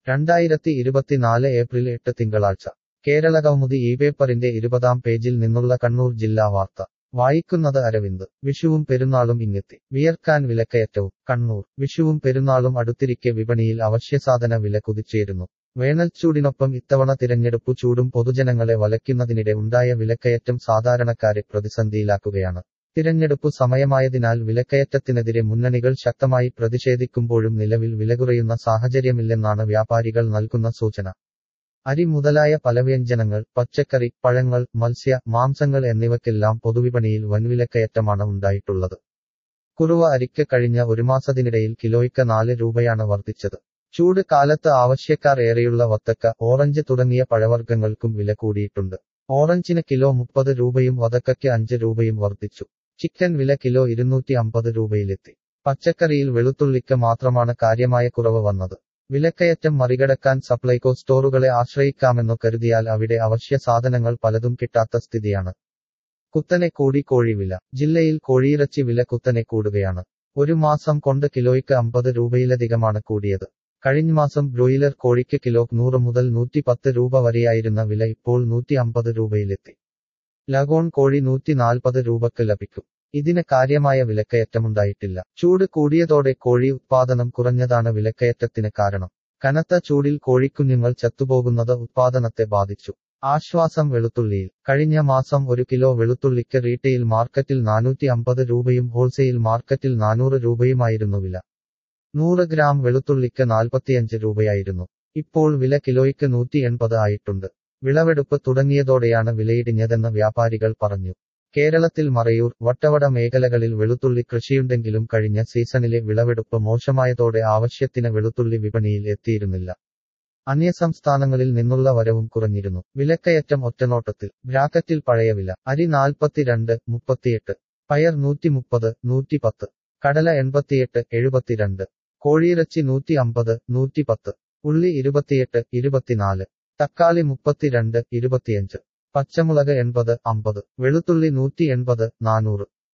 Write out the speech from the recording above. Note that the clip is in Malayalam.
രണ്ടായിരത്തി ഇരുപത്തിനാല് ഏപ്രിൽ എട്ട് തിങ്കളാഴ്ച കേരളകൗമുദി ഈ പേപ്പറിന്റെ ഇരുപതാം പേജിൽ നിന്നുള്ള കണ്ണൂർ ജില്ലാ വാർത്ത വായിക്കുന്നത് അരവിന്ദ് വിഷുവും പെരുന്നാളും ഇങ്ങെത്തി വിയർക്കാൻ വിലക്കയറ്റവും കണ്ണൂർ വിഷുവും പെരുന്നാളും അടുത്തിരിക്കെ വിപണിയിൽ അവശ്യസാധന വില കുതിച്ചേരുന്നു വേനൽച്ചൂടിനൊപ്പം ഇത്തവണ തിരഞ്ഞെടുപ്പു ചൂടും പൊതുജനങ്ങളെ വലയ്ക്കുന്നതിനിടെ ഉണ്ടായ വിലക്കയറ്റം സാധാരണക്കാരെ പ്രതിസന്ധിയിലാക്കുകയാണ് തിരഞ്ഞെടുപ്പു സമയമായതിനാൽ വിലക്കയറ്റത്തിനെതിരെ മുന്നണികൾ ശക്തമായി പ്രതിഷേധിക്കുമ്പോഴും നിലവിൽ വിലകുറയുന്ന സാഹചര്യമില്ലെന്നാണ് വ്യാപാരികൾ നൽകുന്ന സൂചന അരി മുതലായ പലവ്യഞ്ജനങ്ങൾ പച്ചക്കറി പഴങ്ങൾ മത്സ്യ മാംസങ്ങൾ എന്നിവയ്ക്കെല്ലാം പൊതുവിപണിയിൽ വൻവിലക്കയറ്റമാണ് ഉണ്ടായിട്ടുള്ളത് കുറുവ അരിക്ക് കഴിഞ്ഞ ഒരു മാസത്തിനിടയിൽ കിലോയ്ക്ക് നാല് രൂപയാണ് വർദ്ധിച്ചത് ചൂട് കാലത്ത് ആവശ്യക്കാർ ഏറെയുള്ള വത്തക്ക ഓറഞ്ച് തുടങ്ങിയ പഴവർഗ്ഗങ്ങൾക്കും വില കൂടിയിട്ടുണ്ട് ഓറഞ്ചിന് കിലോ മുപ്പത് രൂപയും വതക്കയ്ക്ക് അഞ്ച് രൂപയും വർദ്ധിച്ചു ചിക്കൻ വില കിലോ ഇരുന്നൂറ്റി അമ്പത് രൂപയിലെത്തി പച്ചക്കറിയിൽ വെളുത്തുള്ളിക്ക് മാത്രമാണ് കാര്യമായ കുറവ് വന്നത് വിലക്കയറ്റം മറികടക്കാൻ സപ്ലൈകോ സ്റ്റോറുകളെ ആശ്രയിക്കാമെന്നു കരുതിയാൽ അവിടെ അവശ്യ സാധനങ്ങൾ പലതും കിട്ടാത്ത സ്ഥിതിയാണ് കുത്തനെ കൂടി കോഴിവില ജില്ലയിൽ കോഴിയിറച്ചി വില കുത്തനെ കൂടുകയാണ് ഒരു മാസം കൊണ്ട് കിലോയ്ക്ക് അമ്പത് രൂപയിലധികമാണ് കൂടിയത് കഴിഞ്ഞ മാസം ബ്രോയിലർ കോഴിക്ക് കിലോ നൂറ് മുതൽ നൂറ്റി പത്ത് രൂപ വരെയായിരുന്ന വില ഇപ്പോൾ നൂറ്റി അമ്പത് രൂപയിലെത്തി ലഗോൺ കോഴി നൂറ്റി നാൽപ്പത് രൂപക്ക് ലഭിക്കും ഇതിന് കാര്യമായ വിലക്കയറ്റമുണ്ടായിട്ടില്ല ചൂട് കൂടിയതോടെ കോഴി ഉത്പാദനം കുറഞ്ഞതാണ് വിലക്കയറ്റത്തിന് കാരണം കനത്ത ചൂടിൽ കോഴിക്കുഞ്ഞുങ്ങൾ ചത്തുപോകുന്നത് ഉത്പാദനത്തെ ബാധിച്ചു ആശ്വാസം വെളുത്തുള്ളിയിൽ കഴിഞ്ഞ മാസം ഒരു കിലോ വെളുത്തുള്ളിക്ക് റീറ്റെയിൽ മാർക്കറ്റിൽ നാനൂറ്റി അമ്പത് രൂപയും ഹോൾസെയിൽ മാർക്കറ്റിൽ നാനൂറ് രൂപയുമായിരുന്നു വില നൂറ് ഗ്രാം വെളുത്തുള്ളിക്ക് നാൽപ്പത്തിയഞ്ച് രൂപയായിരുന്നു ഇപ്പോൾ വില കിലോയ്ക്ക് നൂറ്റി എൺപത് ആയിട്ടുണ്ട് വിളവെടുപ്പ് തുടങ്ങിയതോടെയാണ് വിലയിടിഞ്ഞതെന്ന് വ്യാപാരികൾ പറഞ്ഞു കേരളത്തിൽ മറയൂർ വട്ടവട മേഖലകളിൽ വെളുത്തുള്ളി കൃഷിയുണ്ടെങ്കിലും കഴിഞ്ഞ സീസണിലെ വിളവെടുപ്പ് മോശമായതോടെ ആവശ്യത്തിന് വെളുത്തുള്ളി വിപണിയിൽ എത്തിയിരുന്നില്ല അന്യസംസ്ഥാനങ്ങളിൽ നിന്നുള്ള വരവും കുറഞ്ഞിരുന്നു വിലക്കയറ്റം ഒറ്റനോട്ടത്തിൽ ബ്രാക്കറ്റിൽ പഴയ വില അരി നാൽപ്പത്തിരണ്ട് മുപ്പത്തിയെട്ട് പയർ നൂറ്റി മുപ്പത് നൂറ്റി പത്ത് കടല എൺപത്തിയെട്ട് എഴുപത്തിരണ്ട് കോഴിയിറച്ചി നൂറ്റി അമ്പത് നൂറ്റി പത്ത് ഉള്ളി ഇരുപത്തിയെട്ട് ഇരുപത്തിനാല് തക്കാളി മുപ്പത്തിരണ്ട് ഇരുപത്തിയഞ്ച് പച്ചമുളക് എൺപത് അമ്പത് വെളുത്തുള്ളി നൂറ്റി എൺപത് നാനൂറ്